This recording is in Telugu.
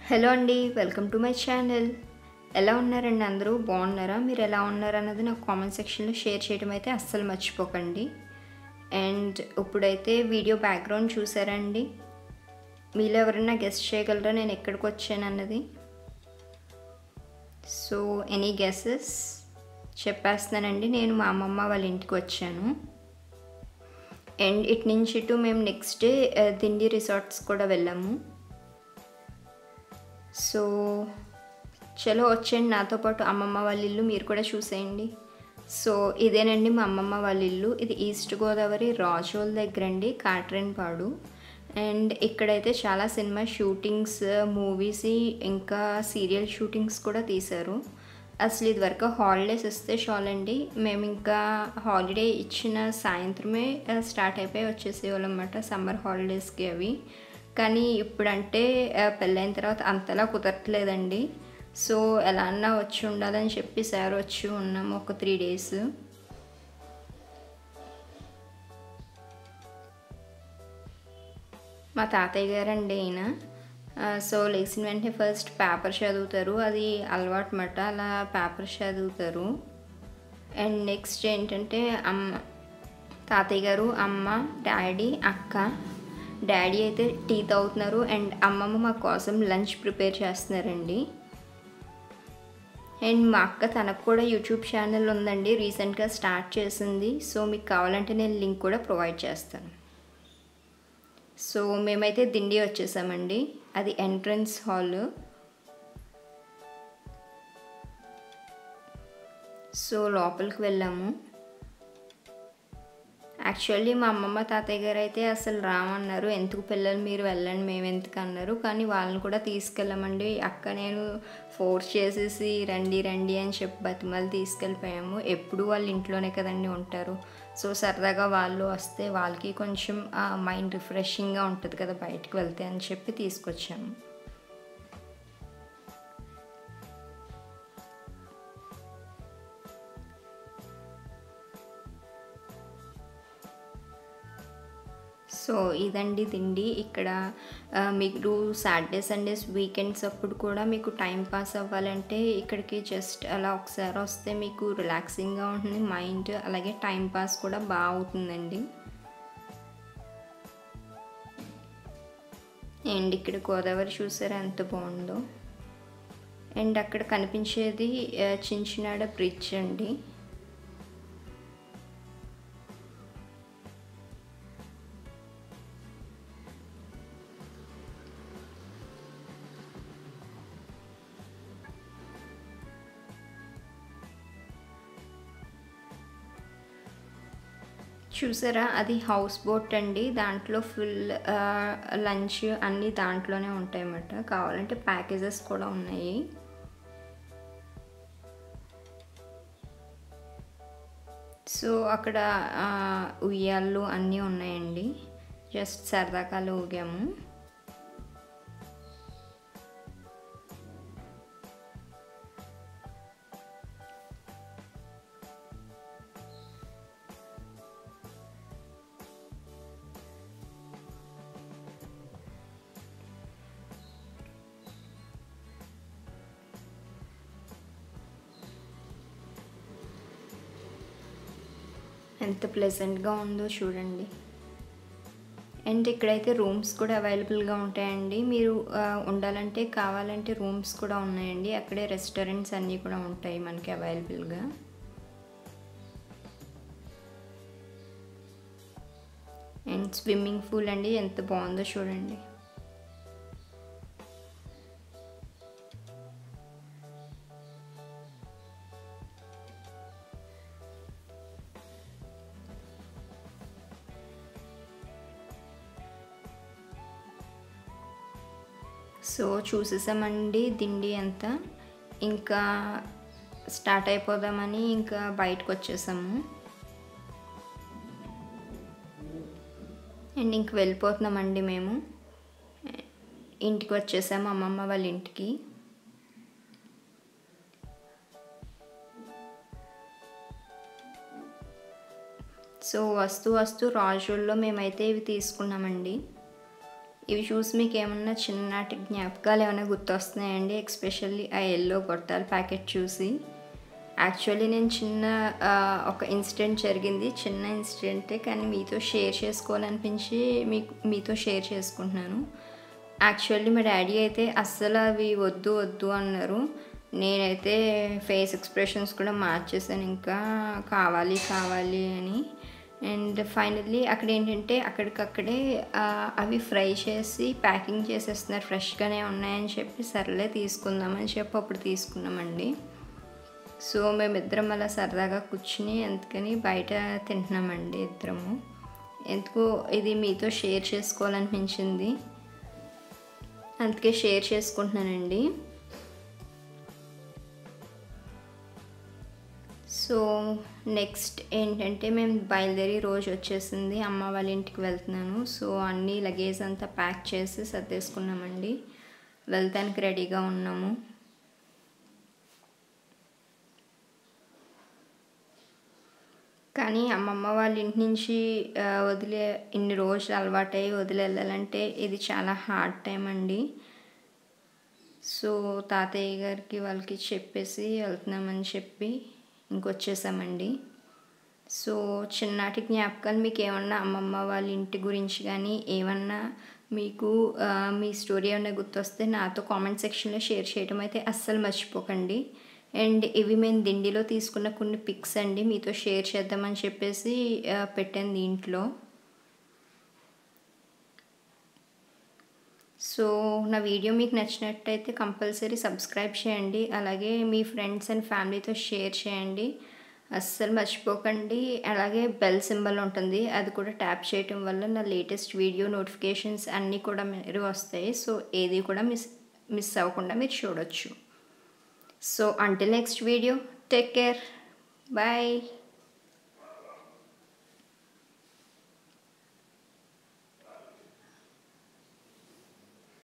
హలో అండి వెల్కమ్ టు మై ఛానల్ ఎలా ఉన్నారండి అందరూ బాగున్నారా మీరు ఎలా ఉన్నారు అన్నది నాకు కామెంట్ సెక్షన్లో షేర్ చేయడం అయితే అస్సలు మర్చిపోకండి అండ్ ఇప్పుడైతే వీడియో బ్యాక్గ్రౌండ్ చూసారండి మీలో ఎవరైనా గెస్ట్ చేయగలరా నేను ఎక్కడికి వచ్చాను అన్నది సో ఎనీ గెసెస్ చెప్పేస్తున్నానండి నేను మా అమ్మమ్మ వాళ్ళ ఇంటికి వచ్చాను అండ్ ఇటు నుంచి ఇటు మేము నెక్స్ట్ డే దిండి రిసార్ట్స్ కూడా వెళ్ళాము సో చలో వచ్చేయండి నాతో పాటు అమ్మమ్మ వాళ్ళ ఇల్లు మీరు కూడా చూసేయండి సో ఇదేనండి మా అమ్మమ్మ వాళ్ళ ఇల్లు ఇది ఈస్ట్ గోదావరి రాజోల్ దగ్గర అండి కాట్రేన్పాడు అండ్ ఇక్కడైతే చాలా సినిమా షూటింగ్స్ మూవీస్ ఇంకా సీరియల్ షూటింగ్స్ కూడా తీశారు అసలు ఇది వరకు హాలిడేస్ ఇస్తే చాలండి మేము ఇంకా హాలిడే ఇచ్చిన సాయంత్రమే స్టార్ట్ అయిపోయి వచ్చేసేవాళ్ళం అన్నమాట సమ్మర్ హాలిడేస్కి అవి కానీ ఇప్పుడంటే పెళ్ళైన తర్వాత అంతలా కుదరట్లేదండి సో ఎలా అన్నా వచ్చి ఉండాలని చెప్పి సార్ వచ్చి ఉన్నాము ఒక త్రీ డేస్ మా తాతయ్య గారండి ఈయన సో లేచిన వెంటనే ఫస్ట్ పేపర్ చదువుతారు అది అలవాటు మాట అలా పేపర్ చదువుతారు అండ్ నెక్స్ట్ ఏంటంటే అమ్మ తాతయ్య గారు అమ్మ డాడీ అక్క డాడీ అయితే టీ తాగుతున్నారు అండ్ అమ్మమ్మ మా కోసం లంచ్ ప్రిపేర్ చేస్తున్నారండి అండ్ మా అక్క తనకు కూడా యూట్యూబ్ ఛానల్ ఉందండి రీసెంట్గా స్టార్ట్ చేసింది సో మీకు కావాలంటే నేను లింక్ కూడా ప్రొవైడ్ చేస్తాను సో మేమైతే దిండి వచ్చేసామండి అది ఎంట్రన్స్ హాల్ సో లోపలికి వెళ్ళాము యాక్చువల్లీ మా అమ్మమ్మ తాతయ్య గారు అయితే అసలు రామన్నారు ఎందుకు పిల్లలు మీరు వెళ్ళండి మేము ఎందుకు అన్నారు కానీ వాళ్ళని కూడా తీసుకెళ్ళామండి అక్క నేను ఫోర్స్ చేసేసి రండి రండి అని చెప్పి బతిమలు తీసుకెళ్ళిపోయాము ఎప్పుడు వాళ్ళు ఇంట్లోనే కదండి ఉంటారు సో సరదాగా వాళ్ళు వస్తే వాళ్ళకి కొంచెం మైండ్ రిఫ్రెషింగ్గా ఉంటుంది కదా బయటకు వెళ్తే అని చెప్పి తీసుకొచ్చాము సో ఇదండి తిండి ఇక్కడ మీరు సాటర్డే సండేస్ వీకెండ్స్ అప్పుడు కూడా మీకు టైం పాస్ అవ్వాలంటే ఇక్కడికి జస్ట్ అలా ఒకసారి వస్తే మీకు రిలాక్సింగ్గా ఉంటుంది మైండ్ అలాగే టైం పాస్ కూడా బాగా అవుతుందండి అండ్ ఇక్కడ గోదావరి చూసారా ఎంత బాగుందో అండ్ అక్కడ కనిపించేది చించినాడ బ్రిడ్జ్ అండి చూసారా అది హౌస్ బోట్ అండి దాంట్లో ఫుల్ లంచ్ అన్నీ దాంట్లోనే ఉంటాయి అన్నమాట కావాలంటే ప్యాకేజెస్ కూడా ఉన్నాయి సో అక్కడ ఉయ్యాళ్ళు అన్నీ ఉన్నాయండి జస్ట్ సరదాకాలు ఊగాము ఎంత ప్లెజెంట్గా ఉందో చూడండి అండ్ ఇక్కడైతే రూమ్స్ కూడా అవైలబుల్గా ఉంటాయండి మీరు ఉండాలంటే కావాలంటే రూమ్స్ కూడా ఉన్నాయండి అక్కడే రెస్టారెంట్స్ అన్నీ కూడా ఉంటాయి మనకి అవైలబుల్గా అండ్ స్విమ్మింగ్ పూల్ అండి ఎంత బాగుందో చూడండి సో చూసేసామండి దిండి అంతా ఇంకా స్టార్ట్ అయిపోదామని ఇంకా బయటకు వచ్చేసాము అండ్ ఇంక వెళ్ళిపోతున్నామండి మేము ఇంటికి వచ్చేసాము అమ్మమ్మ వాళ్ళ ఇంటికి సో వస్తూ వస్తూ రాజుల్లో మేమైతే ఇవి తీసుకున్నామండి ఇవి చూసి మీకు ఏమన్నా చిన్ననాటి జ్ఞాపకాలు ఏమైనా గుర్తొస్తున్నాయండి ఎక్స్పెషల్లీ ఆ ఎల్లో గొట్టాల ప్యాకెట్ చూసి యాక్చువల్లీ నేను చిన్న ఆ, ఒక ఇన్సిడెంట్ జరిగింది చిన్న ఇన్సిడెంటే కానీ మీతో షేర్ చేసుకోవాలనిపించి మీకు మీతో షేర్ చేసుకుంటున్నాను యాక్చువల్లీ మా డాడీ అయితే అస్సలు అవి వద్దు వద్దు అన్నారు నేనైతే ఫేస్ ఎక్స్ప్రెషన్స్ కూడా మార్చేసాను ఇంకా కావాలి కావాలి అని అండ్ ఫైనల్లీ అక్కడ ఏంటంటే అక్కడికక్కడే ఆ, అవి ఫ్రై చేసి ప్యాకింగ్ చేసేస్తున్నారు ఫ్రెష్గానే ఉన్నాయని చెప్పి సర్లే తీసుకుందామని చెప్పి అప్పుడు తీసుకున్నామండి సో మేమిద్దరం అలా సరదాగా కూర్చుని అందుకని బయట తింటున్నామండి ఇద్దరము ఎందుకు ఇది మీతో షేర్ చేసుకోవాలనిపించింది అందుకే షేర్ చేసుకుంటున్నానండి సో నెక్స్ట్ ఏంటంటే మేము బయలుదేరి రోజు వచ్చేసింది అమ్మ వాళ్ళ ఇంటికి వెళ్తున్నాను సో అన్నీ లగేజ్ అంతా ప్యాక్ చేసి సర్దేసుకున్నామండి వెళ్తానికి రెడీగా ఉన్నాము కానీ అమ్మమ్మ వాళ్ళ ఇంటి నుంచి ఆ, వదిలే ఇన్ని రోజులు అలవాటై వదిలి వెళ్ళాలంటే ఇది చాలా హార్డ్ టైం అండి సో తాతయ్య గారికి వాళ్ళకి చెప్పేసి వెళ్తున్నామని చెప్పి ఇంకొచ్చేసామండి సో చిన్ననాటి జ్ఞాపకాలు మీకు ఏమన్నా అమ్మమ్మ వాళ్ళ ఇంటి గురించి కానీ ఏమన్నా మీకు ఆ, మీ స్టోరీ ఏమన్నా గుర్తొస్తే నాతో కామెంట్ సెక్షన్లో షేర్ చేయడం అయితే అస్సలు మర్చిపోకండి అండ్ ఇవి మేము దిండిలో తీసుకున్న కొన్ని పిక్స్ అండి మీతో షేర్ చేద్దామని చెప్పేసి ఆ, పెట్టాను దీంట్లో సో నా వీడియో మీకు నచ్చినట్టయితే కంపల్సరీ సబ్స్క్రైబ్ చేయండి అలాగే మీ ఫ్రెండ్స్ అండ్ ఫ్యామిలీతో షేర్ చేయండి అస్సలు మర్చిపోకండి అలాగే బెల్ సింబల్ ఉంటుంది అది కూడా ట్యాప్ చేయటం వల్ల నా లేటెస్ట్ వీడియో నోటిఫికేషన్స్ అన్నీ కూడా మీరు వస్తాయి సో ఏది కూడా మిస్ మిస్ అవ్వకుండా మీరు చూడొచ్చు so until next video take care bye